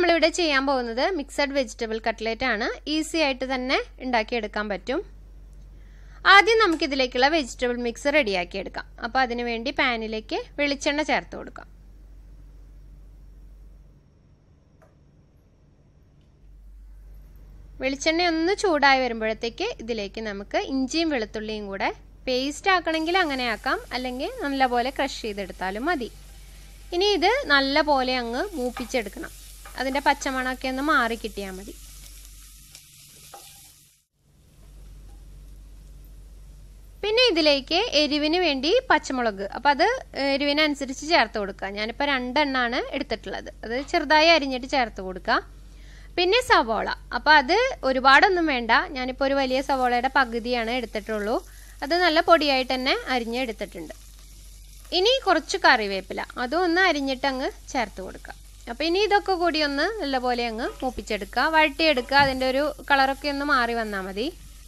നമ്മളിവിടെ ചെയ്യാൻ പോകുന്നത് മിക്സഡ് വെജിറ്റബിൾ കട്ട്ലേറ്റ് ആണ് ഈസി ആയിട്ട് തന്നെ ഉണ്ടാക്കിയെടുക്കാൻ പറ്റും ആദ്യം നമുക്കിതിലേക്കുള്ള വെജിറ്റബിൾ മിക്സ് റെഡിയാക്കി എടുക്കാം അപ്പോൾ അതിനു വേണ്ടി പാനിലേക്ക് വെളിച്ചെണ്ണ ചേർത്ത് കൊടുക്കാം വെളിച്ചെണ്ണ ഒന്ന് ചൂടായി വരുമ്പോഴത്തേക്ക് ഇതിലേക്ക് നമുക്ക് ഇഞ്ചിയും വെളുത്തുള്ളിയും കൂടെ പേസ്റ്റ് ആക്കണമെങ്കിൽ അങ്ങനെ ആക്കാം അല്ലെങ്കിൽ നല്ലപോലെ ക്രഷ് ചെയ്തെടുത്താലും മതി ഇനി ഇത് നല്ല പോലെ അങ്ങ് മൂപ്പിച്ചെടുക്കണം അതിൻ്റെ പച്ചമണമൊക്കെ ഒന്ന് മാറി കിട്ടിയാൽ മതി പിന്നെ ഇതിലേക്ക് എരിവിന് വേണ്ടി പച്ചമുളക് അപ്പം അത് എരിവിനനുസരിച്ച് ചേർത്ത് കൊടുക്കുക ഞാനിപ്പോൾ രണ്ടെണ്ണമാണ് എടുത്തിട്ടുള്ളത് അത് ചെറുതായി അരിഞ്ഞിട്ട് ചേർത്ത് കൊടുക്കുക പിന്നെ സവോള അപ്പോൾ അത് ഒരുപാടൊന്നും വേണ്ട ഞാനിപ്പോൾ ഒരു വലിയ സവോളയുടെ പകുതിയാണ് എടുത്തിട്ടുള്ളൂ അത് നല്ല പൊടിയായിട്ട് തന്നെ അരിഞ്ഞ് എടുത്തിട്ടുണ്ട് ഇനി കുറച്ച് കറിവേപ്പില അതും ഒന്ന് അരിഞ്ഞിട്ട് അങ്ങ് ചേർത്ത് കൊടുക്കുക അപ്പോൾ ഇനി ഇതൊക്കെ കൂടി ഒന്ന് നല്ലപോലെ അങ്ങ് മൂപ്പിച്ചെടുക്കുക വഴട്ടിയെടുക്കുക അതിൻ്റെ ഒരു കളറൊക്കെ ഒന്ന് മാറി വന്നാൽ മതി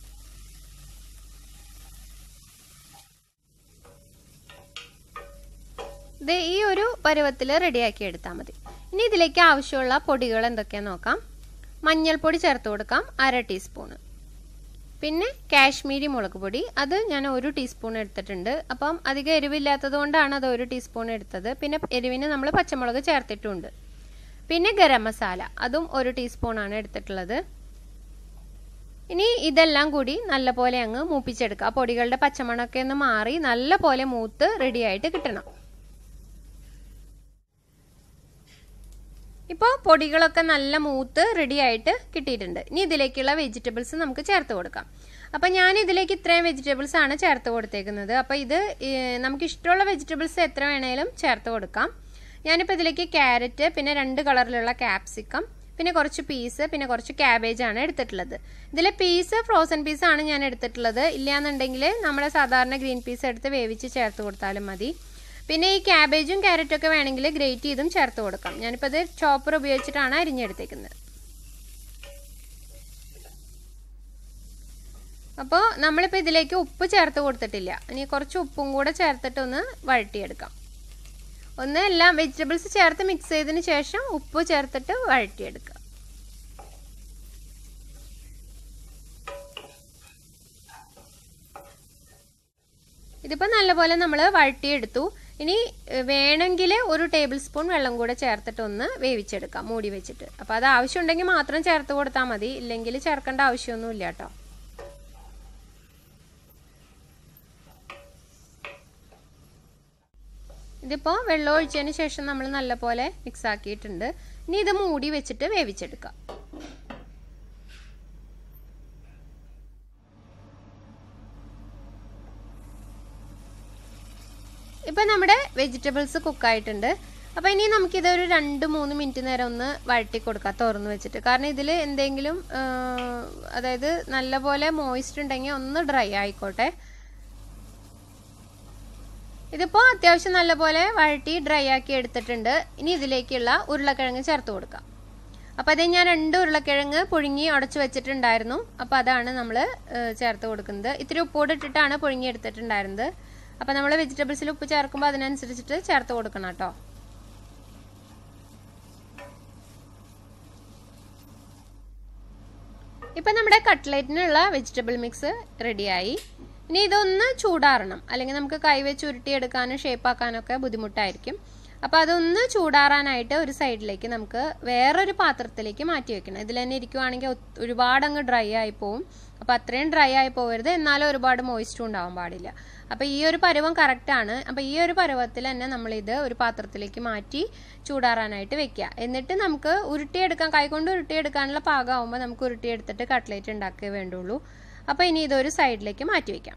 ഇത് ഈ ഒരു പരുവത്തിൽ റെഡിയാക്കി എടുത്താൽ മതി ഇനി ഇതിലേക്ക് ആവശ്യമുള്ള പൊടികൾ എന്തൊക്കെയാണെന്ന് നോക്കാം മഞ്ഞൾപ്പൊടി ചേർത്ത് കൊടുക്കാം അര ടീസ്പൂണ് പിന്നെ കാശ്മീരി മുളക് പൊടി അത് ഞാൻ ഒരു ടീസ്പൂൺ എടുത്തിട്ടുണ്ട് അപ്പം അധികം എരിവില്ലാത്തത് കൊണ്ടാണ് അത് ഒരു ടീസ്പൂൺ എടുത്തത് പിന്നെ എരിവിന് നമ്മൾ പച്ചമുളക് ചേർത്തിട്ടുണ്ട് പിന്നെ ഗരം മസാല അതും ഒരു ടീസ്പൂണാണ് എടുത്തിട്ടുള്ളത് ഇനി ഇതെല്ലാം കൂടി നല്ലപോലെ അങ്ങ് മൂപ്പിച്ചെടുക്കുക പൊടികളുടെ പച്ചമണമൊക്കെ ഒന്ന് മാറി നല്ല പോലെ മൂത്ത് റെഡിയായിട്ട് കിട്ടണം ഇപ്പോൾ പൊടികളൊക്കെ നല്ല മൂത്ത് റെഡി ആയിട്ട് കിട്ടിയിട്ടുണ്ട് ഇനി ഇതിലേക്കുള്ള വെജിറ്റബിൾസ് നമുക്ക് ചേർത്ത് കൊടുക്കാം അപ്പം ഞാൻ ഇതിലേക്ക് ഇത്രയും വെജിറ്റബിൾസ് ആണ് ചേർത്ത് കൊടുത്തേക്കുന്നത് അപ്പോൾ ഇത് നമുക്ക് ഇഷ്ടമുള്ള വെജിറ്റബിൾസ് എത്ര വേണേലും ചേർത്ത് കൊടുക്കാം ഞാനിപ്പോൾ ഇതിലേക്ക് ക്യാരറ്റ് പിന്നെ രണ്ട് കളറിലുള്ള ക്യാപ്സിക്കം പിന്നെ കുറച്ച് പീസ് പിന്നെ കുറച്ച് ക്യാബേജ് ആണ് എടുത്തിട്ടുള്ളത് ഇതിലെ പീസ് ഫ്രോസൺ പീസ് ആണ് ഞാൻ എടുത്തിട്ടുള്ളത് ഇല്ലയെന്നുണ്ടെങ്കിൽ നമ്മുടെ സാധാരണ ഗ്രീൻ പീസ് എടുത്ത് വേവിച്ച് ചേർത്ത് കൊടുത്താലും മതി പിന്നെ ഈ ക്യാബേജും ക്യാരറ്റും ഒക്കെ വേണമെങ്കിൽ ഗ്രേറ്റ് ചെയ്തും ചേർത്ത് കൊടുക്കാം ഞാനിപ്പോൾ ഇത് ചോപ്പർ ഉപയോഗിച്ചിട്ടാണ് അരിഞ്ഞെടുത്തേക്കുന്നത് അപ്പോൾ നമ്മളിപ്പോൾ ഇതിലേക്ക് ഉപ്പ് ചേർത്ത് കൊടുത്തിട്ടില്ല ഇനി കുറച്ച് ഉപ്പും കൂടെ ചേർത്തിട്ട് ഒന്ന് വഴട്ടിയെടുക്കാം ഒന്ന് എല്ലാം വെജിറ്റബിൾസ് ചേർത്ത് മിക്സ് ചെയ്തതിന് ശേഷം ഉപ്പ് ചേർത്തിട്ട് വഴട്ടിയെടുക്കുക ഇതിപ്പോൾ നല്ലപോലെ നമ്മൾ വഴട്ടിയെടുത്തു ഇനി വേണമെങ്കിൽ ഒരു ടേബിൾ സ്പൂൺ വെള്ളം കൂടെ ചേർത്തിട്ട് ഒന്ന് വേവിച്ചെടുക്കാം മൂടി വെച്ചിട്ട് അപ്പോൾ അത് ആവശ്യമുണ്ടെങ്കിൽ മാത്രം ചേർത്ത് കൊടുത്താൽ മതി ഇല്ലെങ്കിൽ ചേർക്കേണ്ട ആവശ്യമൊന്നുമില്ല കേട്ടോ ഇതിപ്പോൾ വെള്ളം ഒഴിച്ചതിന് ശേഷം നമ്മൾ നല്ലപോലെ മിക്സ് ആക്കിയിട്ടുണ്ട് ഇനി ഇത് മൂടി വെച്ചിട്ട് വേവിച്ചെടുക്കാം ഇപ്പം നമ്മുടെ വെജിറ്റബിൾസ് കുക്കായിട്ടുണ്ട് അപ്പോൾ ഇനി നമുക്കിത് ഒരു രണ്ട് മൂന്ന് മിനിറ്റ് നേരം ഒന്ന് വഴട്ടി കൊടുക്കാം തുറന്ന് വെച്ചിട്ട് കാരണം ഇതിൽ എന്തെങ്കിലും അതായത് നല്ലപോലെ മോയിസ്റ്റ് ഉണ്ടെങ്കിൽ ഒന്ന് ഡ്രൈ ആയിക്കോട്ടെ ഇതിപ്പോൾ അത്യാവശ്യം നല്ലപോലെ വഴട്ടി ഡ്രൈ ആക്കി എടുത്തിട്ടുണ്ട് ഇനി ഇതിലേക്കുള്ള ഉരുളക്കിഴങ്ങ് ചേർത്ത് കൊടുക്കാം അപ്പോൾ അത് ഞാൻ രണ്ട് ഉരുളക്കിഴങ്ങ് പുഴുങ്ങി ഉടച്ചു വെച്ചിട്ടുണ്ടായിരുന്നു അപ്പോൾ അതാണ് നമ്മൾ ചേർത്ത് കൊടുക്കുന്നത് ഇത്തിരി ഉപ്പോട് ഇട്ടിട്ടാണ് പുഴുങ്ങി എടുത്തിട്ടുണ്ടായിരുന്നത് അപ്പോൾ നമ്മൾ വെജിറ്റബിൾസിൽ ഉപ്പ് ചേർക്കുമ്പോൾ അതിനനുസരിച്ചിട്ട് ചേർത്ത് കൊടുക്കണം കേട്ടോ ഇപ്പം നമ്മുടെ കട്ട്ലേറ്റിനുള്ള വെജിറ്റബിൾ മിക്സ് റെഡിയായി ഇനി ഇതൊന്ന് ചൂടാറണം അല്ലെങ്കിൽ നമുക്ക് കൈവച്ച് ഉരുട്ടിയെടുക്കാനും ഷേപ്പാക്കാനൊക്കെ ബുദ്ധിമുട്ടായിരിക്കും അപ്പോൾ അതൊന്ന് ചൂടാറാനായിട്ട് ഒരു സൈഡിലേക്ക് നമുക്ക് വേറൊരു പാത്രത്തിലേക്ക് മാറ്റി വെക്കണം ഇതിൽ തന്നെ ഇരിക്കുവാണെങ്കിൽ ഒരുപാട് അങ്ങ് ഡ്രൈ ആയി പോവും അപ്പോൾ അത്രയും ഡ്രൈ ആയി പോകരുത് എന്നാലും ഒരുപാട് മോയിസ്റ്റും ഉണ്ടാവാൻ പാടില്ല അപ്പോൾ ഈ ഒരു പരുവം കറക്റ്റാണ് അപ്പോൾ ഈ ഒരു പരുവത്തിൽ തന്നെ നമ്മളിത് ഒരു പാത്രത്തിലേക്ക് മാറ്റി ചൂടാറാനായിട്ട് വെക്കുക എന്നിട്ട് നമുക്ക് ഉരുട്ടിയെടുക്കാൻ കൈകൊണ്ട് ഉരുട്ടിയെടുക്കാനുള്ള പാകമാകുമ്പോൾ നമുക്ക് ഉരുട്ടിയെടുത്തിട്ട് കട്ട്ലേറ്റ് ഉണ്ടാക്കേ വേണ്ടുള്ളൂ അപ്പോൾ ഇനി ഇതൊരു സൈഡിലേക്ക് മാറ്റി വയ്ക്കാം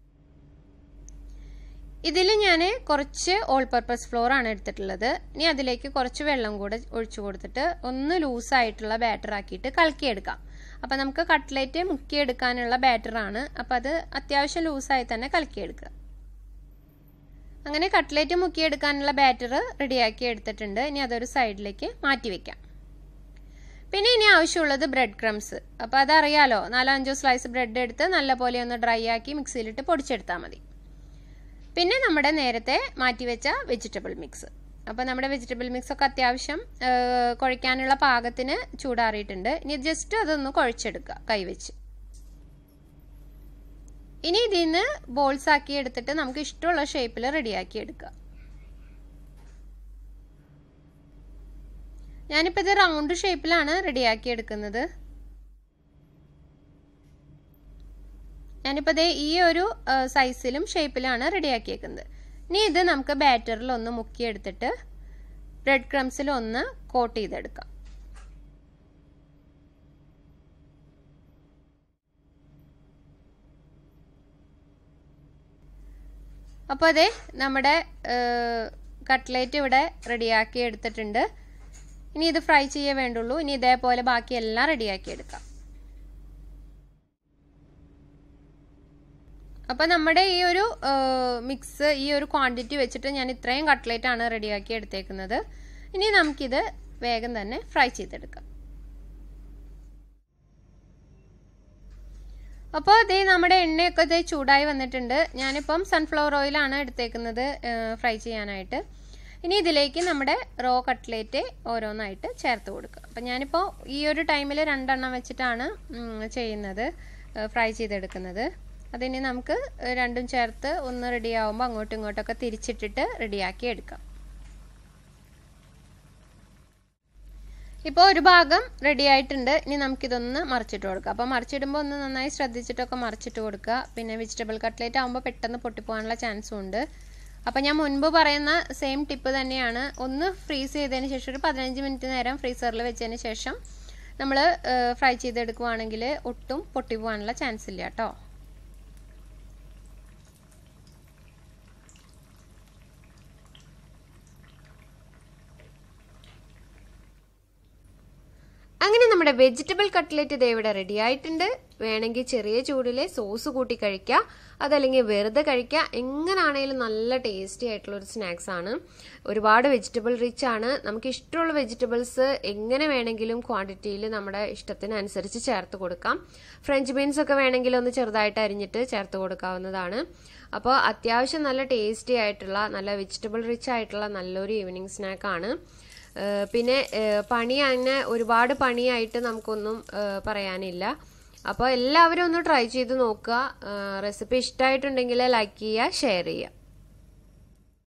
ഇതിൽ ഞാൻ കുറച്ച് ഓൾ പർപ്പസ് ഫ്ലോർ ആണ് എടുത്തിട്ടുള്ളത് ഇനി അതിലേക്ക് കുറച്ച് വെള്ളം കൂടെ ഒഴിച്ചു കൊടുത്തിട്ട് ഒന്ന് ലൂസായിട്ടുള്ള ബാറ്റർ ആക്കിയിട്ട് കലക്കിയെടുക്കാം അപ്പോൾ നമുക്ക് കട്ട്ലേറ്റ് മുക്കിയെടുക്കാനുള്ള ബാറ്ററാണ് അപ്പോൾ അത് അത്യാവശ്യം ലൂസായി തന്നെ കലക്കിയെടുക്കുക അങ്ങനെ കട്ട്ലേറ്റ് മുക്കിയെടുക്കാനുള്ള ബാറ്റർ റെഡിയാക്കി എടുത്തിട്ടുണ്ട് ഇനി അതൊരു സൈഡിലേക്ക് മാറ്റി വെക്കാം പിന്നെ ഇനി ആവശ്യമുള്ളത് ബ്രെഡ് ക്രംസ് അപ്പോൾ അതറിയാലോ നാലോ അഞ്ചോ സ്ലൈസ് ബ്രെഡ് എടുത്ത് നല്ലപോലെ ഒന്ന് ഡ്രൈ ആക്കി മിക്സിയിലിട്ട് പൊടിച്ചെടുത്താൽ മതി പിന്നെ നമ്മുടെ നേരത്തെ മാറ്റിവെച്ച വെജിറ്റബിൾ മിക്സ് അപ്പോൾ നമ്മുടെ വെജിറ്റബിൾ മിക്സ് ഒക്കെ അത്യാവശ്യം കുഴയ്ക്കാനുള്ള പാകത്തിന് ചൂടാറിയിട്ടുണ്ട് ഇനി ജസ്റ്റ് അതൊന്ന് കുഴച്ചെടുക്കുക കൈവച്ച് ഇനി ഇതിൽ നിന്ന് ബോൾസ് ആക്കി എടുത്തിട്ട് നമുക്ക് ഇഷ്ടമുള്ള ഷേപ്പിൽ റെഡിയാക്കി എടുക്കുക ഞാനിപ്പോൾ ഇത് റൗണ്ട് ഷേപ്പിലാണ് റെഡിയാക്കി എടുക്കുന്നത് ഞാനിപ്പോൾ ദേ ഈ ഒരു സൈസിലും ഷേപ്പിലാണ് റെഡിയാക്കിയേക്കുന്നത് ഇനി ഇത് നമുക്ക് ബാറ്ററിൽ ഒന്ന് മുക്കിയെടുത്തിട്ട് ബ്രെഡ് ക്രംസിൽ ഒന്ന് കോട്ട് ചെയ്തെടുക്കാം അപ്പോൾ അതെ നമ്മുടെ കട്ട്ലേറ്റ് ഇവിടെ റെഡിയാക്കി എടുത്തിട്ടുണ്ട് ഇനി ഇത് ഫ്രൈ ചെയ്യേ വേണ്ടുള്ളൂ ഇനി ഇതേപോലെ ബാക്കി എല്ലാം റെഡിയാക്കി എടുക്കാം അപ്പോൾ നമ്മുടെ ഈ ഒരു മിക്സ് ഈ ഒരു ക്വാണ്ടിറ്റി വെച്ചിട്ട് ഞാൻ ഇത്രയും കട്ട്ലേറ്റ് ആണ് റെഡിയാക്കി എടുത്തേക്കുന്നത് ഇനി നമുക്കിത് വേഗം തന്നെ ഫ്രൈ ചെയ്തെടുക്കാം അപ്പോൾ ഇതേ നമ്മുടെ എണ്ണയൊക്കെ ഇതേ ചൂടായി വന്നിട്ടുണ്ട് ഞാനിപ്പം സൺഫ്ലവർ ഓയിലാണ് എടുത്തേക്കുന്നത് ഫ്രൈ ചെയ്യാനായിട്ട് ഇനി ഇതിലേക്ക് നമ്മുടെ റോ കട്ട്ലേറ്റ് ഓരോന്നായിട്ട് ചേർത്ത് കൊടുക്കുക അപ്പം ഞാനിപ്പോൾ ഈ ഒരു ടൈമിൽ രണ്ടെണ്ണം വെച്ചിട്ടാണ് ചെയ്യുന്നത് ഫ്രൈ ചെയ്തെടുക്കുന്നത് അതിനി നമുക്ക് രണ്ടും ചേർത്ത് ഒന്ന് റെഡി ആവുമ്പോൾ അങ്ങോട്ടും ഇങ്ങോട്ടൊക്കെ തിരിച്ചിട്ടിട്ട് റെഡിയാക്കി എടുക്കാം ഇപ്പോൾ ഒരു ഭാഗം റെഡി ആയിട്ടുണ്ട് ഇനി നമുക്കിതൊന്ന് മറിച്ചിട്ട് കൊടുക്കാം അപ്പോൾ മറിച്ചിടുമ്പോൾ ഒന്ന് നന്നായി ശ്രദ്ധിച്ചിട്ടൊക്കെ മറിച്ചിട്ട് കൊടുക്കുക പിന്നെ വെജിറ്റബിൾ കട്ട്ലേറ്റ് ആകുമ്പോൾ പെട്ടെന്ന് പൊട്ടിപ്പോകാനുള്ള ചാൻസും ഉണ്ട് അപ്പോൾ ഞാൻ മുൻപ് പറയുന്ന സെയിം ടിപ്പ് തന്നെയാണ് ഒന്ന് ഫ്രീസ് ചെയ്തതിന് ശേഷം ഒരു പതിനഞ്ച് മിനിറ്റ് നേരം ഫ്രീസറിൽ വെച്ചതിന് ശേഷം നമ്മൾ ഫ്രൈ ചെയ്തെടുക്കുവാണെങ്കിൽ ഒട്ടും പൊട്ടിപ്പോകാനുള്ള ചാൻസ് ഇല്ല കേട്ടോ അങ്ങനെ നമ്മുടെ വെജിറ്റബിൾ കട്ട്ലറ്റ് ഇത് ഇവിടെ റെഡി ആയിട്ടുണ്ട് വേണമെങ്കിൽ ചെറിയ ചൂടിൽ സോസ് കൂട്ടി കഴിക്കുക അതല്ലെങ്കിൽ വെറുതെ കഴിക്കുക എങ്ങനാണേലും നല്ല ടേസ്റ്റി ആയിട്ടുള്ള ഒരു സ്നാക്സ് ആണ് ഒരുപാട് വെജിറ്റബിൾ റിച്ച് ആണ് നമുക്ക് ഇഷ്ടമുള്ള വെജിറ്റബിൾസ് എങ്ങനെ വേണമെങ്കിലും ക്വാണ്ടിറ്റിയിൽ നമ്മുടെ ഇഷ്ടത്തിനനുസരിച്ച് ചേർത്ത് കൊടുക്കാം ഫ്രഞ്ച് ബീൻസ് ഒക്കെ വേണമെങ്കിൽ ഒന്ന് ചെറുതായിട്ട് അരിഞ്ഞിട്ട് ചേർത്ത് കൊടുക്കാവുന്നതാണ് അപ്പോൾ അത്യാവശ്യം നല്ല ടേസ്റ്റി ആയിട്ടുള്ള നല്ല വെജിറ്റബിൾ റിച്ച് ആയിട്ടുള്ള നല്ലൊരു ഈവനിങ് സ്നാക്കാണ് പിന്നെ പണി അങ്ങനെ ഒരുപാട് പണിയായിട്ട് നമുക്കൊന്നും പറയാനില്ല അപ്പോൾ എല്ലാവരും ഒന്ന് ട്രൈ ചെയ്ത് നോക്കുക റെസിപ്പി ഇഷ്ടമായിട്ടുണ്ടെങ്കിൽ ലൈക്ക് ചെയ്യുക ഷെയർ ചെയ്യുക